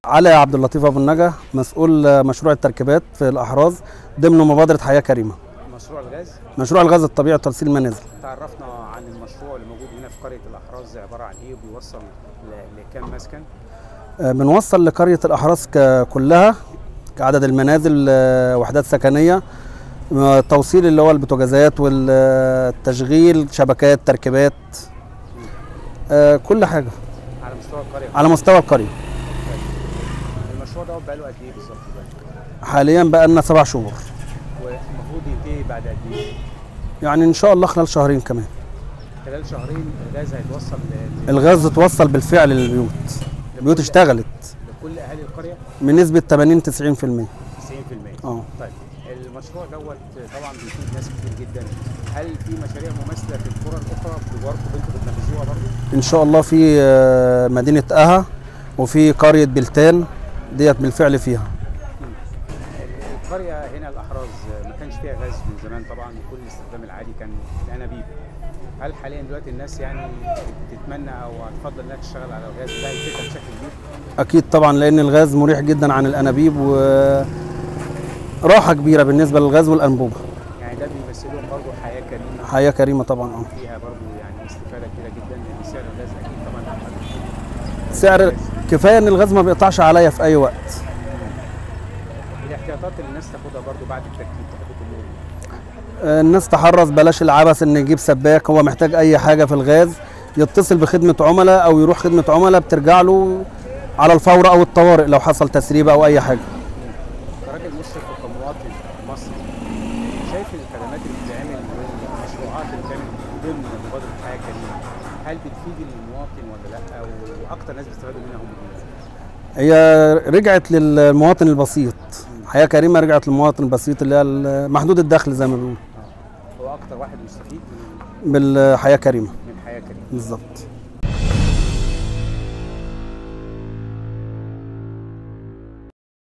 علي عبد اللطيف ابو النجا مسؤول مشروع التركيبات في الاحراز ضمن مبادره حياه كريمه مشروع الغاز مشروع الغاز الطبيعي وترسيل المنازل تعرفنا عن المشروع اللي موجود هنا في قريه الاحراز عباره عن ايه وبيوصل ل- لكام مسكن آه، بنوصل لقريه الاحراز ك- كلها كعدد المنازل آه، وحدات سكنيه آه، توصيل اللي هو البوتاجازات والتشغيل شبكات تركيبات آه، كل حاجه على مستوى القريه على مستوى القريه المشروع ده بقاله قد ايه بالظبط بقى حاليا بقى لنا سبع شهور والمفروض ينتهي بعد قد ايه يعني ان شاء الله خلال شهرين كمان خلال شهرين الغاز هيتوصل ل- ل- الغاز اتوصل بالفعل للبيوت البيوت اشتغلت لكل اهالي القريه بنسبه 80 90% 90% اه طيب المشروع دوت طبعا بيفيد ناس كتير جدا هل في مشاريع مماثله في القرى الاخرى برضه انتوا بتنفذوها برضه؟ ان شاء الله في آه، مدينه اها وفي قريه بلتان ديت بالفعل فيها القريه هنا الاحراز ما كانش فيها غاز من زمان طبعا وكل الاستخدام العادي كان الانابيب هل حاليا دلوقتي الناس يعني تتمنى او هتفضل انها تشتغل على الغاز ده هيفيدها بشكل كبير؟ اكيد طبعا لان الغاز مريح جدا عن الانابيب وراحه كبيره بالنسبه للغاز والانبوبه يعني ده بيمثل لهم برضه حياه كريمه حياه كريمه طبعا اه فيها برضه يعني استفاده كبيره جدا لان سعر الغاز اكيد طبعا أقل. سعر كفايه ان الغاز ما بيقطعش عليا في اي وقت الاحتياطات اللي الناس تاخدها برضه بعد التركيب تاخدوا كلهم آه، الناس تحرص بلاش العبث ان يجيب سباك هو محتاج اي حاجه في الغاز يتصل بخدمه عملاء او يروح خدمه عملاء بترجع له على الفور او الطوارئ لو حصل تسريب او اي حاجه كراجل مشرف وكمواطن مصري شايف الخدمات اللي بتتعمل والمشروعات اللي بتتعمل ضمن مبادره حياه كريمه هل بتفيد المواطن ولا لا واكتر ناس بيستفادوا منها هم مين؟ هي رجعت للمواطن البسيط حياه كريمه رجعت للمواطن البسيط اللي هي محدود الدخل زي ما بيقولوا هو اكتر واحد مستفيد من بالحياه كريمه من حياه كريمه بالظبط